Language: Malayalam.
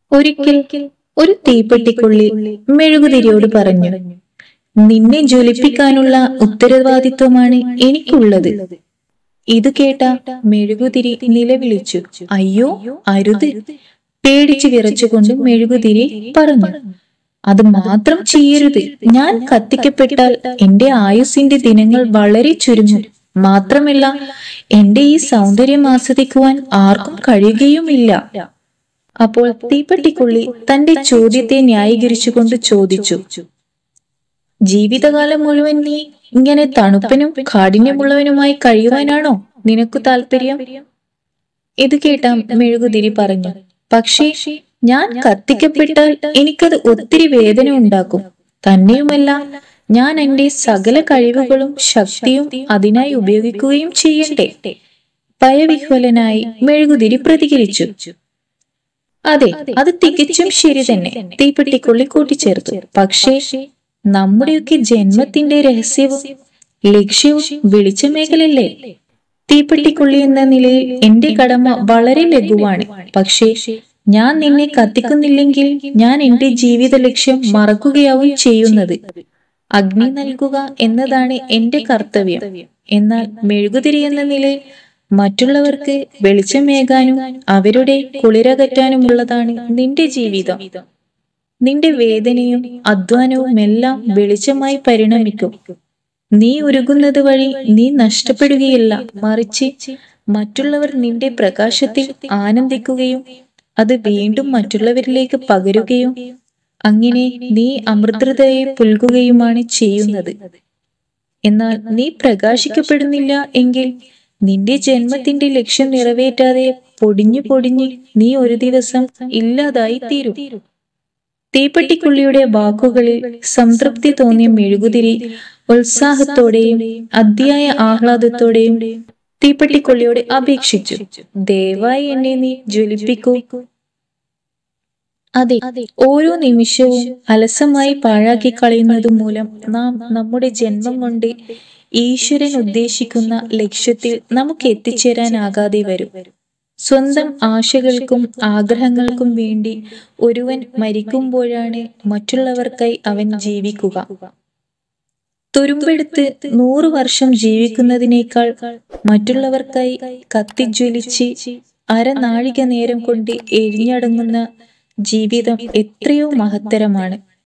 ഒരിക്കൽ ഒരു തീപ്പെട്ടിക്കുള്ളിൽ മെഴുകുതിരിയോട് പറഞ്ഞു നിന്നെ ജ്വലിപ്പിക്കാനുള്ള ഉത്തരവാദിത്വമാണ് എനിക്കുള്ളത് ഇത് കേട്ട മെഴുകുതിരി നിലവിളിച്ചു അയ്യോ അരുത് പേടിച്ചു വിറച്ചുകൊണ്ട് മെഴുകുതിരി പറഞ്ഞു അത് മാത്രം ചെയ്യരുത് ഞാൻ കത്തിക്കപ്പെട്ടാൽ എന്റെ ആയുസിന്റെ ദിനങ്ങൾ വളരെ ചുരുങ്ങും മാത്രമല്ല എന്റെ ഈ സൗന്ദര്യം ആസ്വദിക്കുവാൻ ആർക്കും കഴിയുകയുമില്ല അപ്പോൾ തീപ്പെട്ടിക്കുള്ളി തന്റെ ചോദ്യത്തെ ന്യായീകരിച്ചുകൊണ്ട് ചോദിച്ചു ജീവിതകാലം മുഴുവൻ നീ ഇങ്ങനെ തണുപ്പനും കാഠിന്യമുള്ളവനുമായി കഴിയുവാനാണോ നിനക്കു താല്പര്യം ഇത് കേട്ട മെഴുകുതിരി പറഞ്ഞു പക്ഷേ ഞാൻ കത്തിക്കപ്പെട്ടാൽ എനിക്കത് ഒത്തിരി വേദന ഉണ്ടാക്കും തന്നെയുമല്ല ഞാൻ എന്റെ സകല കഴിവുകളും ശക്തിയും അതിനായി ഉപയോഗിക്കുകയും ചെയ്യട്ടെ ഭയവിഹ്വലനായി മെഴുകുതിരി പ്രതികരിച്ചു അതെ അത് തികച്ചും ശരി തന്നെ തീപ്പെട്ടിക്കുള്ളി കൂട്ടിച്ചേർത്തു പക്ഷേ നമ്മുടെയൊക്കെ ജന്മത്തിന്റെ രഹസ്യവും ലക്ഷ്യവും വിളിച്ച മേഖലല്ലേ തീപ്പെട്ടിക്കുള്ളി എന്ന നിലയിൽ എന്റെ കടമ വളരെ ലഘുവാണ് പക്ഷേ ഞാൻ നിന്നെ കത്തിക്കുന്നില്ലെങ്കിൽ ഞാൻ എന്റെ ജീവിത ലക്ഷ്യം മറക്കുകയാവും ചെയ്യുന്നത് അഗ്നി നൽകുക എന്നതാണ് എന്റെ കർത്തവ്യം എന്നാൽ മെഴുകുതിരി എന്ന നിലയിൽ മറ്റുള്ളവർക്ക് വെളിച്ചമേകാനും അവരുടെ കുളിരകറ്റാനുമുള്ളതാണ് നിന്റെ ജീവിതം നിന്റെ വേദനയും അധ്വാനവും എല്ലാം വെളിച്ചമായി പരിണമിക്കും നീ ഉരുകുന്നത് വഴി നീ നഷ്ടപ്പെടുകയില്ല മറിച്ച് മറ്റുള്ളവർ നിന്റെ പ്രകാശത്തിൽ ആനന്ദിക്കുകയും അത് വീണ്ടും മറ്റുള്ളവരിലേക്ക് പകരുകയും അങ്ങനെ നീ അമൃതയെ പുൽകുകയുമാണ് ചെയ്യുന്നത് എന്നാൽ നീ പ്രകാശിക്കപ്പെടുന്നില്ല എങ്കിൽ നിന്റെ ജന്മത്തിന്റെ ലക്ഷ്യം നിറവേറ്റാതെ പൊടിഞ്ഞു പൊടിഞ്ഞ് നീ ഒരു ദിവസം ഇല്ലാതായി തീരും തീപ്പെട്ടിക്കുള്ളിയുടെ വാക്കുകളിൽ സംതൃപ്തി തോന്നിയ മെഴുകുതിരി ഉത്സാഹത്തോടെയും അധ്യായ ആഹ്ലാദത്തോടെയും തീപ്പെട്ടിക്കൊള്ളിയോട് അപേക്ഷിച്ചു ദയവായി എന്നെ നീ ജ്വലിപ്പിക്കൂ അതെ ഓരോ നിമിഷവും അലസമായി പാഴാക്കി കളയുന്നത് മൂലം നാം നമ്മുടെ ജന്മം കൊണ്ട് ഈശ്വരൻ ഉദ്ദേശിക്കുന്ന ലക്ഷ്യത്തിൽ നമുക്ക് എത്തിച്ചേരാനാകാതെ വരും സ്വന്തം ആശകൾക്കും ആഗ്രഹങ്ങൾക്കും വേണ്ടി ഒരുവൻ മരിക്കുമ്പോഴാണ് മറ്റുള്ളവർക്കായി അവൻ ജീവിക്കുക തുരുമ്പെടുത്ത് നൂറു വർഷം ജീവിക്കുന്നതിനേക്കാൾ മറ്റുള്ളവർക്കായി കത്തിജ്വലിച്ച് അരനാഴിക നേരം കൊണ്ട് എരിഞ്ഞടങ്ങുന്ന ജീവിതം എത്രയോ മഹത്തരമാണ്